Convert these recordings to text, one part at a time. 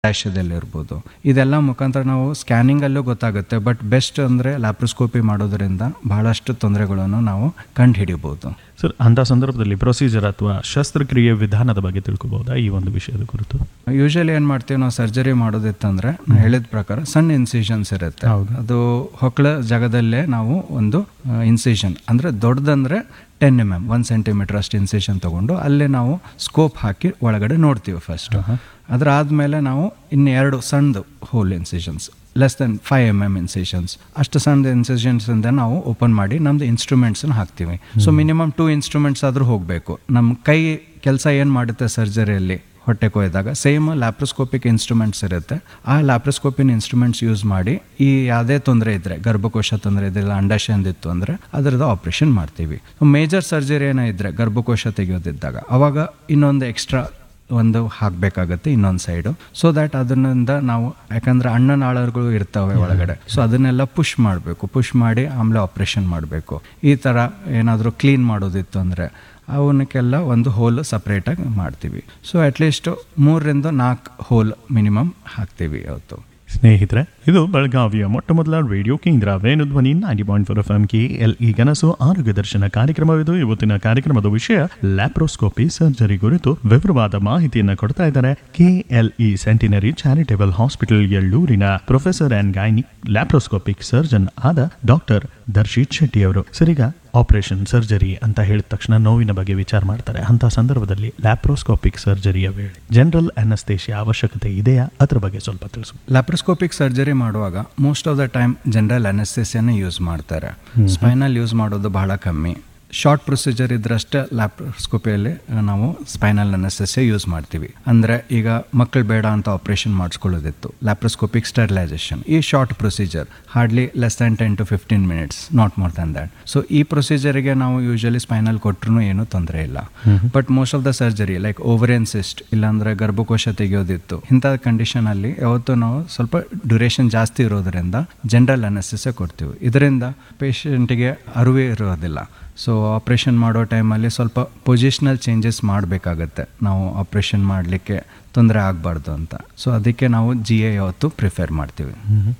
ಇರ್ಬೋದು ಇದೆಲ್ಲ ಮುಖಾಂತರ ನಾವು ಸ್ಕ್ಯಾನಿಂಗಲ್ಲೂ ಗೊತ್ತಾಗುತ್ತೆ ಬಟ್ ಬೆಸ್ಟ್ ಅಂದರೆ ಲ್ಯಾಪ್ರೋಸ್ಕೋಪಿ ಮಾಡೋದರಿಂದ ಬಹಳಷ್ಟು ತೊಂದರೆಗಳನ್ನು ನಾವು ಕಂಡು ಹಿಡಿಬೋದು ಸರ್ ಅಂಥ ಸಂದರ್ಭದಲ್ಲಿ ಪ್ರೊಸೀಜರ್ ಅಥವಾ ಶಸ್ತ್ರಕ್ರಿಯೆ ವಿಧಾನದ ಬಗ್ಗೆ ತಿಳ್ಕೊಬಹುದಾ ಈ ಒಂದು ವಿಷಯದ ಕುರಿತು ಯೂಶಲಿ ಏನು ಮಾಡ್ತೀವಿ ನಾವು ಸರ್ಜರಿ ಮಾಡೋದಿತ್ತಂದ್ರೆ ನಾನು ಹೇಳಿದ ಪ್ರಕಾರ ಸಣ್ಣ ಇನ್ಸಿಷನ್ಸ್ ಇರುತ್ತೆ ಹೌದು. ಅದು ಹೊಕ್ಕಳ ಜಾಗದಲ್ಲೇ ನಾವು ಒಂದು ಇನ್ಸಿಷನ್ ಅಂದರೆ ದೊಡ್ಡದಂದ್ರೆ ten M M one centimetre ಅಷ್ಟು ಇನ್ಸಿಷನ್ ತೊಗೊಂಡು ಅಲ್ಲೇ ನಾವು ಸ್ಕೋಪ್ ಹಾಕಿ ಒಳಗಡೆ ನೋಡ್ತೀವಿ ಫಸ್ಟ್ ಅದಾದಮೇಲೆ ನಾವು ಇನ್ನೆರಡು ಸಣ್ಣದು hole incisions less then five M M incisions ಅಷ್ಟು ಸಣ್ಣ ಇನ್ಸಿಷನ್ಸ್ ಇಂದ ನಾವು ಓಪನ್ ಮಾಡಿ ನಮ್ದು ಇನ್ಸ್ಟ್ರೂಮೆಂಟ್ಸನ್ನ ಹಾಕ್ತೀವಿ ಸೊ ಮಿನಿಮಮ್ ಟೂ ಇನ್ಸ್ಟ್ರೂಮೆಂಟ್ಸ್ ಆದರೂ ಹೋಗಬೇಕು ನಮ್ಮ ಕೈ ಕೆಲಸ ಏನು ಮಾಡುತ್ತೆ ಸರ್ಜರಿಯಲ್ಲಿ ಹೊಟ್ಟೆ ಕೊಯ್ದಾಗ ಸೇಮ್ ಲ್ಯಾಪ್ರೋಸ್ಕೋಪಿಕ್ ಇನ್ಸ್ಟ್ರೂಮೆಂಟ್ಸ್ ಇರುತ್ತೆ ಆ ಲ್ಯಾಪ್ರೋಸ್ಕೋಪಿನ ಇನ್ಸ್ಟ್ರೂಮೆಂಟ್ಸ್ ಯೂಸ್ ಮಾಡಿ ಈ ಯಾವುದೇ ತೊಂದರೆ ಇದ್ದರೆ ಗರ್ಭಕೋಶ ತೊಂದರೆ ಇದ್ದಿಲ್ಲ ಅಂಡಾಶಯದಿತ್ತು ಅಂದರೆ ಅದರದ್ದು ಆಪ್ರೇಷನ್ ಮಾಡ್ತೀವಿ ಮೇಜರ್ ಸರ್ಜರಿ ಏನೋ ಇದ್ದರೆ ಗರ್ಭಕೋಶ ತೆಗೆಯೋದಿದ್ದಾಗ ಅವಾಗ ಇನ್ನೊಂದು ಎಕ್ಸ್ಟ್ರಾ ಒಂದು ಹಾಕಬೇಕಾಗತ್ತೆ ಇನ್ನೊಂದು ಸೈಡು ಸೊ ದ್ಯಾಟ್ ಅದರಿಂದ ನಾವು ಯಾಕಂದ್ರೆ ಅಣ್ಣನಾಳಗಳು ಇರ್ತವೆ ಒಳಗಡೆ ಸೊ ಅದನ್ನೆಲ್ಲ ಪುಷ್ ಮಾಡಬೇಕು ಪುಷ್ ಮಾಡಿ ಆಮೇಲೆ ಆಪ್ರೇಷನ್ ಮಾಡಬೇಕು ಈ ಥರ ಏನಾದರೂ ಕ್ಲೀನ್ ಮಾಡೋದಿತ್ತು ಅಂದರೆ ಅವನಕ್ಕೆಲ್ಲ ಒಂದು ಹೋಲ್ ಸಪ್ರೇಟಾಗಿ ಮಾಡ್ತೀವಿ ಸೊ ಅಟ್ಲೀಸ್ಟ್ ಮೂರರಿಂದ ನಾಲ್ಕು ಹೋಲ್ ಮಿನಿಮಮ್ ಹಾಕ್ತೀವಿ ಅವತ್ತು ಸ್ನೇಹಿತರೆ ಇದು ಬೆಳಗಾವಿಯ ಮೊಟ್ಟ ಮೊದಲ ರೇಡಿಯೋ ಕೇಂದ್ರ Venudhwani ninety point four F M K L E ಕನಸು ಆರೋಗ್ಯ ದರ್ಶನ ಕಾರ್ಯಕ್ರಮವಿದು ಇವತ್ತಿನ ಕಾರ್ಯಕ್ರಮದ ವಿಷಯ ಲ್ಯಾಪ್ರೋಸ್ಕೋಪಿ ಸರ್ಜರಿ ಕುರಿತು ವಿವರವಾದ ಮಾಹಿತಿಯನ್ನು ಕೊಡ್ತಾ ಇದ್ದಾರೆ K L E centenary charitable hospital ಎಳ್ಳೂರಿನ professor and gynaec laparoscopic surgeon ಆದ ಡಾಕ್ಟರ್ ದರ್ಶಿತ್ ಶೆಟ್ಟಿ ಅವರು ಸರಿಗ ಆಪರೇಷನ್ ಸರ್ಜರಿ ಅಂತ ಹೇಳಿದ ತಕ್ಷಣ ನೋವಿನ ಬಗ್ಗೆ ವಿಚಾರ ಮಾಡ್ತಾರೆ ಅಂತ ಸಂದರ್ಭದಲ್ಲಿ ಲ್ಯಾಪ್ರೋಸ್ಕೋಪಿಕ್ ಸರ್ಜರಿಯ ವೇಳೆ ಜನರಲ್ ಅನಸ್ತೇಶಿಯ ಅವಶ್ಯಕತೆ ಇದೆಯಾ ಅದ್ರ ಬಗ್ಗೆ ಸ್ವಲ್ಪ ತಿಳಿಸು ಲ್ಯಾಪ್ರೋಸ್ಕೋಪಿಕ್ ಸರ್ಜರಿ ಮಾಡುವಾಗ most of the time general ಅನೆಸ್ಥೆಸಿಯನ್ನ ಯೂಸ್ ಮಾಡ್ತಾರೆ ಸ್ಪೈನಲ್ ಯೂಸ್ ಮಾಡೋದು ಬಹಳ ಕಮ್ಮಿ ಶಾರ್ಟ್ ಪ್ರೊಸೀಜರ್ ಇದ್ರಷ್ಟೇ ಲ್ಯಾಪ್ರೋಸ್ಕೋಪಿಯಲ್ಲಿ ನಾವು ಸ್ಪೈನಲ್ ಅನೆಸ್ಥೆಸಿಯ ಯೂಸ್ ಮಾಡ್ತೀವಿ ಅಂದರೆ ಈಗ ಮಕ್ಕಳು ಬೇಡ ಅಂತ ಆಪರೇಷನ್ ಮಾಡಿಸ್ಕೊಳ್ಳೋದಿತ್ತು ಲ್ಯಾಪ್ರೋಸ್ಕೋಪಿಕ್ ಸ್ಟೆರಿಲೈಸೇಷನ್ ಈ short procedure hardly less than ten to fifteen minutes not more than that so ಈ ಪ್ರೊಸೀಜರ್ಗೆ ನಾವು ಯೂಶಲಿ ಸ್ಪೈನಲ್ ಕೊಟ್ಟರು ಏನೂ ತೊಂದರೆ ಇಲ್ಲ but most of the surgery like ovarian cyst ಇಲ್ಲಾಂದ್ರೆ ಗರ್ಭಕೋಶ ತೆಗೆಯೋದಿತ್ತು ಇಂಥ ಕಂಡೀಷನ್ ಅಲ್ಲಿ ಯಾವತ್ತೂ ನಾವು ಸ್ವಲ್ಪ ಡ್ಯೂರೇಷನ್ ಜಾಸ್ತಿ ಇರೋದ್ರಿಂದ ಜನರಲ್ ಅನೆಸ್ತೆಸಿಯ ಕೊಡ್ತೀವಿ ಇದರಿಂದ ಪೇಷಂಟಿಗೆ ಅರಿವೇ ಇರೋದಿಲ್ಲ ಸೊ ಆಪ್ರೇಷನ್ ಮಾಡೋ ಟೈಮಲ್ಲಿ ಸ್ವಲ್ಪ ಪೊಸಿಷನಲ್ ಚೇಂಜಸ್ ಮಾಡಬೇಕಾಗತ್ತೆ ನಾವು ಆಪ್ರೇಷನ್ ಮಾಡಲಿಕ್ಕೆ ತೊಂದರೆ ಆಗಬಾರ್ದು ಅಂತ ಸೊ ಅದಕ್ಕೆ ನಾವು ಜಿ ಎ ಯಾವತ್ತು ಪ್ರಿಫೇರ್ ಮಾಡ್ತೀವಿ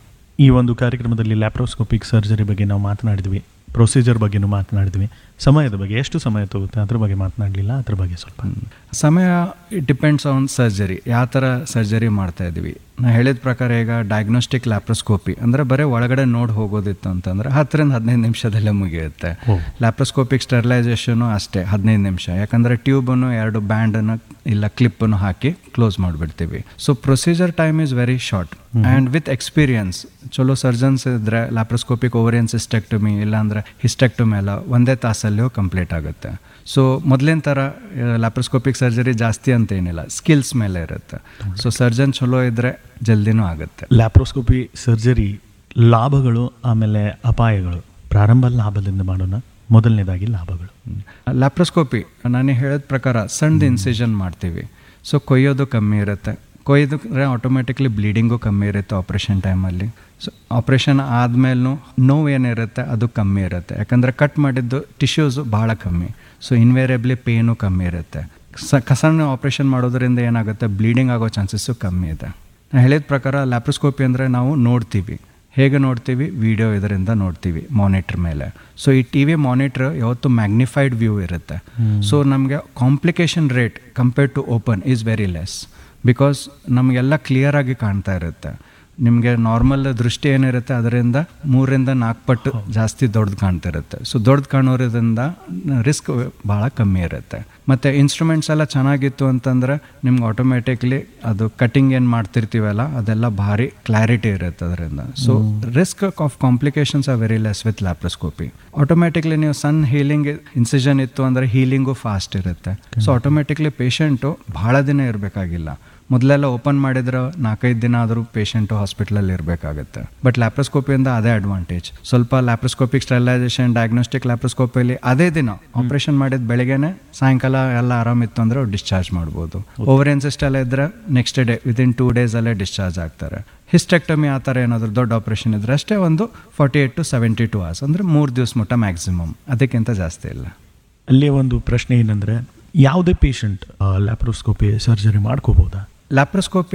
ಈ ಒಂದು ಕಾರ್ಯಕ್ರಮದಲ್ಲಿ ಲ್ಯಾಪ್ರೋಸ್ಕೋಪಿಕ್ ಸರ್ಜರಿ ಬಗ್ಗೆ ನಾವು ಮಾತನಾಡಿದ್ವಿ ಪ್ರೊಸೀಜರ್ ಬಗ್ಗೆನೂ ಮಾತನಾಡಿದ್ವಿ ಸಮಯದ ಬಗ್ಗೆ ಎಷ್ಟು ಸಮಯ ತಗುತ್ತೆ ಅದ್ರ ಬಗ್ಗೆ ಮಾತನಾಡಲಿಲ್ಲ ಅದ್ರ ಬಗ್ಗೆ ಸ್ವಲ್ಪ ಸಮಯ ಇಟ್ ಡಿಪೆಂಡ್ಸ್ ಆನ್ ಸರ್ಜರಿ ಯಾವ ಥರ ಸರ್ಜರಿ ಮಾಡ್ತಾ ಇದ್ವಿ ನಾ ಹೇಳಿದ ಪ್ರಕಾರ ಈಗ ಡಯಾಗ್ನೋಸ್ಟಿಕ್ ಲ್ಯಾಪ್ರೋಸ್ಕೋಪಿ ಅಂದರೆ ಬರೀ ಒಳಗಡೆ ನೋಡಿ ಹೋಗೋದಿತ್ತು ಅಂತಂದರೆ ಹತ್ತರಿಂದ ಹದಿನೈದು ನಿಮಿಷದಲ್ಲೇ ಮುಗಿಯುತ್ತೆ ಓ. ಲ್ಯಾಪ್ರೋಸ್ಕೋಪಿಕ್ ಸ್ಟೆರಿಲೈಸೇಷನು ಅಷ್ಟೇ ಹದಿನೈದು ನಿಮಿಷ ಯಾಕಂದರೆ ಟ್ಯೂಬನ್ನು ಎರಡು ಬ್ಯಾಂಡನ್ನು ಇಲ್ಲ ಕ್ಲಿಪ್ಪನ್ನು ಹಾಕಿ ಕ್ಲೋಸ್ ಮಾಡಿಬಿಡ್ತೀವಿ so procedure time is very short and with experience ಚಲೋ ಸರ್ಜನ್ಸ್ ಇದ್ದರೆ ಲ್ಯಾಪ್ರೋಸ್ಕೋಪಿಕ್ ಓವರಿಯನ್ ಸಿಸ್ಟೆಕ್ಟಮಿ ಇಲ್ಲಾಂದರೆ ಹಿಸ್ಟೆಕ್ಟಮಿ ಎಲ್ಲ ಒಂದೇ ತಾಸಲ್ಲಿ ಕಂಪ್ಲೀಟ್ ಆಗುತ್ತೆ ಸೊ ಮೊದಲಿನ ಥರ ಲ್ಯಾಪ್ರೋಸ್ಕೋಪಿಕ್ ಸರ್ಜರಿ ಜಾಸ್ತಿ ಅಂತ ಏನಿಲ್ಲ ಸ್ಕಿಲ್ಸ್ ಮೇಲೆ ಇರುತ್ತೆ ಸೊ ಸರ್ಜನ್ ಚಲೋ ಇದ್ದರೆ ಜಲ್ದಿನೂ ಆಗುತ್ತೆ ಲ್ಯಾಪ್ರೋಸ್ಕೋಪಿ ಸರ್ಜರಿ ಲಾಭಗಳು ಆಮೇಲೆ ಅಪಾಯಗಳು ಪ್ರಾರಂಭ ಲಾಭದಿಂದ ಮಾಡೋಣ ಮೊದಲನೇದಾಗಿ ಲಾಭಗಳು ಲ್ಯಾಪ್ರೋಸ್ಕೋಪಿ ನಾನು ಹೇಳಿದ ಪ್ರಕಾರ ಸಣ್ಣದು ಇನ್ಸಿಷನ್ ಮಾಡ್ತೀವಿ ಸೊ ಕೊಯ್ಯೋದು ಕಮ್ಮಿ ಇರುತ್ತೆ ಕೊಯ್ದ್ರೆ ಆಟೋಮೆಟಿಕ್ಲಿ ಬ್ಲೀಡಿಂಗು ಕಮ್ಮಿ ಇರುತ್ತೆ ಆಪ್ರೇಷನ್ ಟೈಮಲ್ಲಿ ಸೊ ಆಪ್ರೇಷನ್ ಆದಮೇಲೂ ನೋವು ಏನಿರುತ್ತೆ ಅದು ಕಮ್ಮಿ ಇರುತ್ತೆ ಯಾಕಂದರೆ ಕಟ್ ಮಾಡಿದ್ದು ಟಿಶ್ಯೂಸು ಭಾಳ ಕಮ್ಮಿ ಸೊ ಇನ್ವೇರಿಯಬ್ಲಿ ಪೇನು ಕಮ್ಮಿ ಇರುತ್ತೆ ಸ ಸಣ್ಣ ಆಪ್ರೇಷನ್ ಮಾಡೋದ್ರಿಂದ ಏನಾಗುತ್ತೆ ಬ್ಲೀಡಿಂಗ್ ಆಗೋ ಚಾನ್ಸಸ್ಸು ಕಮ್ಮಿ ಇದೆ ನಾನು ಹೇಳಿದ ಪ್ರಕಾರ ಲ್ಯಾಪ್ರೋಸ್ಕೋಪಿ ಅಂದರೆ ನಾವು ನೋಡ್ತೀವಿ ಹೇಗೆ ನೋಡ್ತೀವಿ ವಿಡಿಯೋ ಇದರಿಂದ ನೋಡ್ತೀವಿ ಮಾನಿಟ್ರ್ ಮೇಲೆ ಸೊ ಈ ಟಿ ವಿ ಮಾನಿಟ್ರ್ ಯಾವತ್ತು ಮ್ಯಾಗ್ನಿಫೈಡ್ ವ್ಯೂ ಇರುತ್ತೆ ಸೊ ನಮಗೆ complication rate compared to open is very less because ನಮಗೆಲ್ಲ ಕ್ಲಿಯರಾಗಿ ಕಾಣ್ತಾ ಇರುತ್ತೆ ನಿಮಗೆ ನಾರ್ಮಲ್ ದೃಷ್ಟಿ ಏನಿರುತ್ತೆ ಅದರಿಂದ ಮೂರರಿಂದ ನಾಲ್ಕು ಪಟ್ಟು ಜಾಸ್ತಿ ದೊಡ್ಡದು ಕಾಣ್ತಿರುತ್ತೆ ಸೊ ದೊಡ್ಡದು ಕಾಣೋದ್ರಿಂದ ರಿಸ್ಕ್ ಭಾಳ ಕಮ್ಮಿ ಇರುತ್ತೆ ಮತ್ತು ಇನ್ಸ್ಟ್ರೂಮೆಂಟ್ಸ್ ಎಲ್ಲ ಚೆನ್ನಾಗಿತ್ತು ಅಂತಂದರೆ ನಿಮ್ಗೆ ಆಟೋಮೆಟಿಕ್ಲಿ ಅದು ಕಟಿಂಗ್ ಏನು ಮಾಡ್ತಿರ್ತೀವಲ್ಲ ಅದೆಲ್ಲ ಭಾರಿ ಕ್ಲಾರಿಟಿ ಇರುತ್ತೆ ಅದರಿಂದ so risk of complications are very less with laparoscopy automatically ನೀವು ಸಣ್ಣ ಹೀಲಿಂಗ್ ಇನ್ಸಿಷನ್ ಇತ್ತು ಅಂದರೆ ಹೀಲಿಂಗು ಫಾಸ್ಟ್ ಇರುತ್ತೆ ಸೊ ಆಟೋಮೆಟಿಕ್ಲಿ ಪೇಷಂಟು ಭಾಳ ದಿನ ಇರಬೇಕಾಗಿಲ್ಲ ಮೊದಲೆಲ್ಲ ಓಪನ್ ಮಾಡಿದ್ರೆ ನಾಲ್ಕೈದು ದಿನ ಆದರೂ ಪೇಷಂಟು ಹಾಸ್ಪಿಟ್ಲಲ್ಲಿ ಇರಬೇಕಾಗುತ್ತೆ ಬಟ್ ಲ್ಯಾಪ್ರೋಸ್ಕೋಪಿಯಿಂದ ಅದೇ ಅಡ್ವಾಂಟೇಜ್ ಸ್ವಲ್ಪ ಲ್ಯಾಪ್ರೋಸ್ಕೋಪಿಕ್ ಸ್ಟೆರಿಲೈಸೇಷನ್ ಡಯಾಗ್ನೋಸ್ಟಿಕ್ ಲ್ಯಾಪ್ರೋಸ್ಕೋಪಿಯಲ್ಲಿ ಅದೇ ದಿನ ಆಪರೇಷನ್ ಮಾಡಿದ ಬೆಳಗ್ಗೆನೆ ಸಾಯಂಕಾಲ ಎಲ್ಲ ಆರಾಮಿತ್ತು ಅಂದರೆ ಅವ್ರು ಡಿಸ್ಚಾರ್ಜ್ ಮಾಡ್ಬೋದು ಓವರ್ ಎಲ್ಲ ಇದ್ದರೆ ನೆಕ್ಸ್ಟ್ ಡೇ ವಿತಿನ್ ಟೂ ಡೇಸಲ್ಲೇ ಡಿಸ್ಚಾರ್ಜ್ ಆಗ್ತಾರೆ ಹಿಸ್ಟೆಕ್ಟಮಿ ಆ ಥರ ಏನಾದರೂ ದೊಡ್ಡ ಆಪರೇಷನ್ ಇದ್ರೆ ಅಷ್ಟೇ ಒಂದು forty eight to seventy two hours ಅಂದರೆ ಮೂರು ದಿವಸ ಮಟ್ಟ ಮ್ಯಾಕ್ಸಿಮಮ್ ಅದಕ್ಕಿಂತ ಜಾಸ್ತಿ ಇಲ್ಲ ಅಲ್ಲಿ ಒಂದು ಪ್ರಶ್ನೆ ಏನಂದ್ರೆ ಯಾವುದೇ ಪೇಷಂಟ್ ಲ್ಯಾಪ್ರೋಸ್ಕೋಪಿ ಸರ್ಜರಿ ಮಾಡ್ಕೋಬೋದಾ ಲ್ಯಾಪ್ರೋಸ್ಕೋಪಿ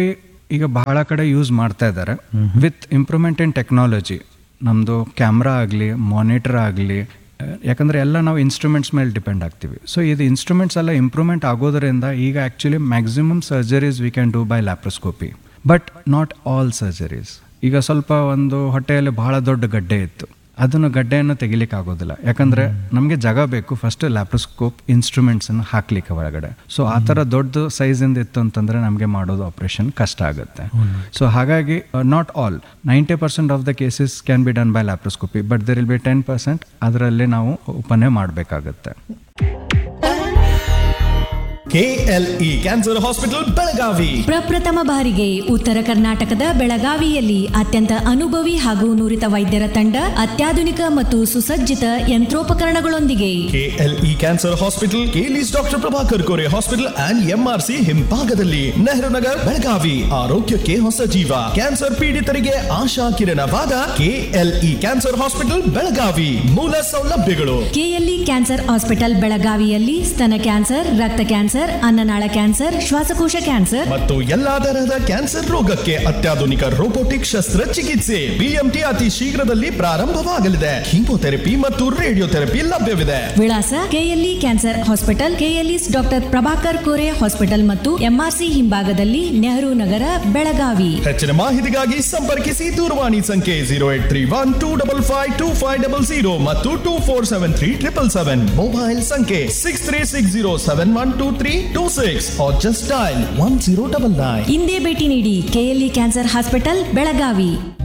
ಈಗ ಬಹಳ ಕಡೆ ಯೂಸ್ ಮಾಡ್ತಾ ಇದ್ದಾರೆ ವಿತ್ ಇಂಪ್ರೂವ್ಮೆಂಟ್ ಇನ್ ಟೆಕ್ನಾಲಜಿ ನಮ್ಮದು ಕ್ಯಾಮ್ರಾ ಆಗಲಿ ಮಾನಿಟರ್ ಆಗಲಿ ಯಾಕಂದರೆ ಎಲ್ಲ ನಾವು ಇನ್ಸ್ಟ್ರೂಮೆಂಟ್ಸ್ ಮೇಲೆ ಡಿಪೆಂಡ್ ಆಗ್ತೀವಿ ಸೊ ಇದು ಇನ್ಸ್ಟ್ರೂಮೆಂಟ್ಸ್ ಎಲ್ಲ ಇಂಪ್ರೂವ್ಮೆಂಟ್ ಆಗೋದರಿಂದ ಈಗ actually maximum surgeries we can do by laparoscopy but not all surgeries ಈಗ ಸ್ವಲ್ಪ ಒಂದು ಹೊಟ್ಟೆಯಲ್ಲಿ ಬಹಳ ದೊಡ್ಡ ಗಡ್ಡೆ ಇತ್ತು ಅದನ್ನು ಗಡ್ಡೆಯನ್ನು ತೆಗಿಲಿಕ್ಕೆ ಆಗೋದಿಲ್ಲ ಯಾಕಂದ್ರೆ ನಮಗೆ ಜಾಗ ಬೇಕು ಫಸ್ಟ್ ಲ್ಯಾಪ್ರೋಸ್ಕೋಪ್ ಇನ್ಸ್ಟ್ರೂಮೆಂಟ್ಸನ್ನು ಹಾಕ್ಲಿಕ್ಕೆ ಒಳಗಡೆ ಸೊ ಆ ಥರ ದೊಡ್ಡ ಸೈಜಿಂದ ಇತ್ತು ಅಂತಂದ್ರೆ ನಮಗೆ ಮಾಡೋದು ಆಪರೇಷನ್ ಕಷ್ಟ ಆಗುತ್ತೆ ಸೊ ಹಾಗಾಗಿ not all ninety percent of the cases can be done by laparoscopy but there will be ten percent ಅದರಲ್ಲಿ ನಾವು ಓಪನೇ ಮಾಡಬೇಕಾಗತ್ತೆ ಕೆಎಲ್ಇ ಕ್ಯಾನ್ಸರ್ ಹಾಸ್ಪಿಟಲ್ ಬೆಳಗಾವಿ ಪ್ರಪ್ರಥಮ ಬಾರಿಗೆ ಉತ್ತರ ಕರ್ನಾಟಕದ ಬೆಳಗಾವಿಯಲ್ಲಿ ಅತ್ಯಂತ ಅನುಭವಿ ಹಾಗೂ ನುರಿತ ವೈದ್ಯರ ತಂಡ ಅತ್ಯಾಧುನಿಕ ಮತ್ತು ಸುಸಜ್ಜಿತ ಯಂತ್ರೋಪಕರಣಗಳೊಂದಿಗೆ KLE cancer hospital KLE's doctor Prabhakar Kore hospital and MRC ಹಿಂಭಾಗದಲ್ಲಿ ನೆಹರು ನಗರ್ ಬೆಳಗಾವಿ ಆರೋಗ್ಯಕ್ಕೆ ಹೊಸ ಜೀವ ಕ್ಯಾನ್ಸರ್ ಪೀಡಿತರಿಗೆ ಆಶಾ ಕಿರಣವಾದ ಕೆಎಲ್ಇ ಕ್ಯಾನ್ಸರ್ ಹಾಸ್ಪಿಟಲ್ ಬೆಳಗಾವಿ ಮೂಲ ಸೌಲಭ್ಯಗಳು ಕೆಎಲ್ಇ ಕ್ಯಾನ್ಸರ್ ಹಾಸ್ಪಿಟಲ್ ಬೆಳಗಾವಿಯಲ್ಲಿ ಸ್ತನ ಕ್ಯಾನ್ಸರ್ ರಕ್ತ ಕ್ಯಾನ್ಸರ್ ಅನ್ನನಾಳ ಕ್ಯಾನ್ಸರ್ ಶ್ವಾಸಕೋಶ ಕ್ಯಾನ್ಸರ್ ಮತ್ತು ಎಲ್ಲಾ ತರಹದ ಕ್ಯಾನ್ಸರ್ ರೋಗಕ್ಕೆ ಅತ್ಯಾಧುನಿಕ ರೋಬೋಟಿಕ್ ಶಸ್ತ್ರಚಿಕಿತ್ಸೆ ಬಿಎಂಟಿ ಅತಿ ಶೀಘ್ರದಲ್ಲಿ ಪ್ರಾರಂಭವಾಗಲಿದೆ ಕೀಮೋಥೆರಪಿ ಮತ್ತು ರೇಡಿಯೋಥೆರಪಿ ಲಭ್ಯವಿದೆ ವಿಳಾಸ KLE cancer hospital KLE's doctor Prabhakar Kore hospital ಮತ್ತು ಎಂಆರ್ಸಿ ಹಿಂಭಾಗದಲ್ಲಿ ನೆಹರು ನಗರ ಬೆಳಗಾವಿ ಹೆಚ್ಚಿನ ಮಾಹಿತಿಗಾಗಿ ಸಂಪರ್ಕಿಸಿ ದೂರವಾಣಿ ಸಂಖ್ಯೆ zero eight three one two double five two five double zero ಮತ್ತು two four seven three triple seven mobile ಸಂಖ್ಯೆ six three six zero seven one two three two six just dial one zero double nine ಇಂದೇ ಭೇಟಿ ನೀಡಿ KLE cancer hospital Belagavi